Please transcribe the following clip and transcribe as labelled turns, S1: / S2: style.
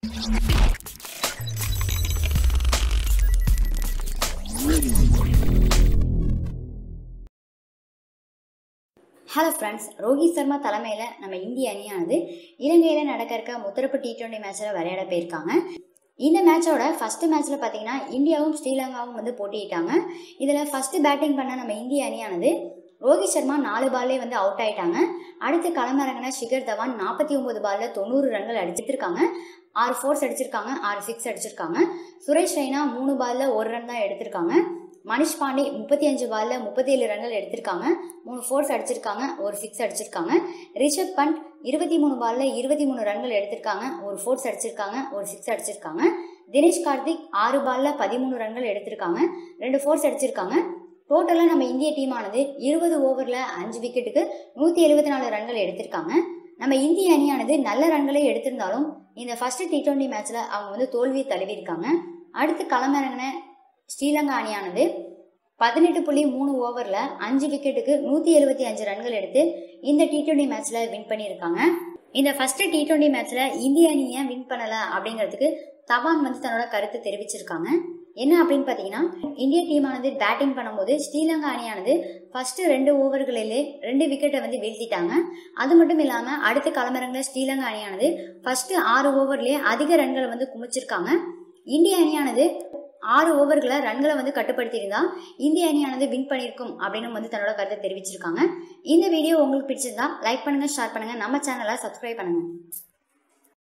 S1: hello friends Rohit Sharma தலைமையில் நம்ம இந்திய அணியானது இலங்கையில் நடக்க இருக்க முத்தரப்பு டி டுவெண்ட்டி மேட்ச்சில் விளையாட போயிருக்காங்க இந்த மேட்சோட ஃபஸ்ட்டு மேட்ச்சில் பார்த்தீங்கன்னா இந்தியாவும் ஸ்ரீலங்காவும் வந்து போட்டியிட்டாங்க இதில் ஃபஸ்ட்டு பேட்டிங் பண்ண நம்ம இந்திய அணியானது ரோஹித் சர்மா நாலு பால்லே வந்து அவுட் ஆயிட்டாங்க அடுத்து களமிறங்கின ஷிகர் தவான் நாற்பத்தி ஒன்பது பால்ல தொண்ணூறு ரன்கள் அடிச்சிருக்காங்க ஆறு ஃபோர்ஸ் அடிச்சிருக்காங்க ஆறு சிக்ஸ் அடிச்சிருக்காங்க சுரேஷ் ரெய்னா மூணு பால்ல ஒரு ரன் தான் எடுத்திருக்காங்க மனிஷ் பாண்டே முப்பத்தி அஞ்சு பால்ல முப்பத்தி ஏழு ரன்கள் எடுத்திருக்காங்க மூணு ஃபோர்ஸ் அடிச்சிருக்காங்க ஒரு சிக்ஸ் அடிச்சிருக்காங்க ரிஷப் பண்ட் இருபத்தி மூணு பால்ல இருபத்தி மூணு ரன்கள் எடுத்திருக்காங்க ஒரு ஃபோர்ஸ் அடிச்சிருக்காங்க ஒரு சிக்ஸ் அடிச்சிருக்காங்க தினேஷ் கார்த்திக் ஆறு பால்ல பதிமூணு ரன்கள் எடுத்திருக்காங்க ரெண்டு ஃபோர்ஸ் அடிச்சிருக்காங்க டோட்டலாக நம்ம இந்திய டீமானது இருபது ஓவரில் அஞ்சு விக்கெட்டுக்கு நூற்றி எழுபத்தி நாலு ரன்கள் எடுத்திருக்காங்க நம்ம இந்திய அணியானது நல்ல ரன்களை எடுத்திருந்தாலும் இந்த ஃபர்ஸ்ட் டி டுவெண்ட்டி மேட்ச்சில் அவங்க வந்து தோல்வியை தழுவியிருக்காங்க அடுத்து களமிறங்கின ஸ்ரீலங்கா அணியானது பதினெட்டு புள்ளி மூணு ஓவரில் அஞ்சு விக்கெட்டுக்கு நூற்றி எழுபத்தி அஞ்சு ரன்கள் எடுத்து இந்த டி டுவெண்ட்டி மேட்ச்சில் வின் பண்ணியிருக்காங்க இந்த ஃபர்ஸ்ட் டி டுவெண்ட்டி மேட்ச்சில் இந்திய அணி ஏன் வின் பண்ணலை அப்படிங்கிறதுக்கு தவான் வந்து தன்னோட கருத்து தெரிவிச்சிருக்காங்க என்ன அப்படின்னு பார்த்தீங்கன்னா இந்திய டீமானது பேட்டிங் பண்ணும்போது ஸ்ரீலங்கா அணியானது ஃபர்ஸ்ட் ரெண்டு ஓவர்களிலே ரெண்டு விக்கெட்டை வந்து வீழ்த்திட்டாங்க அது மட்டும் இல்லாமல் அடுத்த களமிறங்கின ஸ்ரீலங்கா அணியானது ஃபர்ஸ்ட் ஆறு ஓவர்லேயே அதிக ரன்களை வந்து குமிச்சிருக்காங்க இந்திய அணியானது ஆறு ஓவர்களை ரன்களை வந்து கட்டுப்படுத்தியிருந்தா இந்திய அணியானது வின் பண்ணியிருக்கும் அப்படின்னு வந்து தன்னோட கருத்தை தெரிவிச்சிருக்காங்க இந்த வீடியோ உங்களுக்கு பிடிச்சிருந்தா லைக் பண்ணுங்க ஷேர் பண்ணுங்க நம்ம சேனலை சப்ஸ்கிரைப் பண்ணுங்க